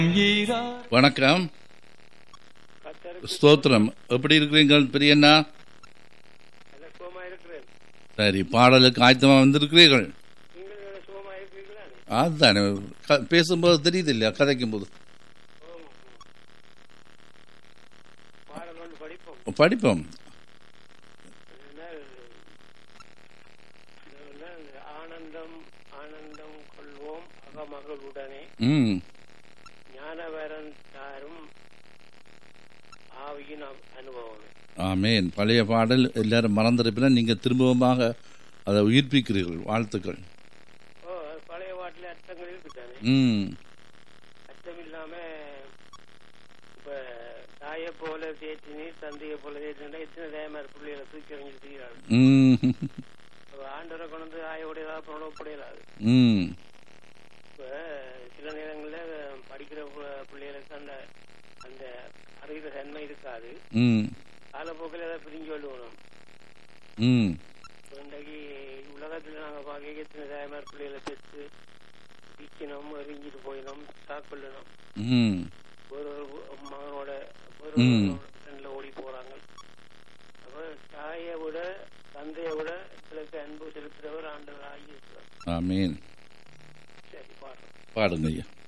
வணக்கம் ஸ்தோத்திரம் எப்படி இருக்கிறீங்க பெரியண்ணா சுகமா இருக்கிறேன் சரி பாடலுக்கு ஆயத்தமா வந்திருக்கிறீர்கள் நீங்கள் சுகமா இருக்கிறீங்களா அதுதானே க- பேசும்போது தெரியுது இல்லையா கதைக்கும் போது பாடம் ஒன்று படிப்போம் படிப்போம் அதனால் அதனால் ஆனந்தம் ஆனந்தம் கொள்வோம் அகமகளுடனே ம் ஞானவரன் தாரும் ஆவியின் அ- அனுபவமே ஆமேன் பழைய பாடல் எல்லாரும் மறந்திருப்பினா நீங்க திரும்பவுமாக அதை உயிர்ப்பிக்கிறீர்கள் வாழ்த்துக்கள் ஓ அது பழைய பாட்டில் அர்த்தங்கள் இருக்குதானே ம் அர்த்தம் இல்லாம இப்ப தாயை போல தேய்ச்சினி தந்தையை போல தேய்ச்சினா எத்தனை தேயமார் பிள்ளைகளை தூக்கி எறிஞ்சு தீராது ம் ஆண்டவரை கொண்டு வந்து ஆயோடையதாக புறப்படையலாது ம் இப்ப சில நேரங்களில் படிக்கிற பு- பிள்ளைகளுக்கு அந்த அந்த அறிகிற தன்மை இருக்காது ம் காலப்போக்கில் அதை பிரிஞ்சு கொள்ளுவோம் ம் இப்ப இன்றைக்கு உலகத்தில் நாங்கள் பார்க்க எத்தனை தாய்மார் பிள்ளைகளை பெற்று விற்கணும் எரிஞ்சிட்டு போயிடும் சாக்கொள்ளணும் ம் ஒரு ஒரு மகனோட ஒரு ம். ஃப்ரெண்டில் ஓடி போறாங்க அப்ப தாயை விட தந்தையை விட எங்களுக்கு அன்பு செலுத்துறவர் ஆண்டவர் ஆகியிருக்கிறார் ஆமேன் சரி பாடுறோம் பாடுங்க ஐயா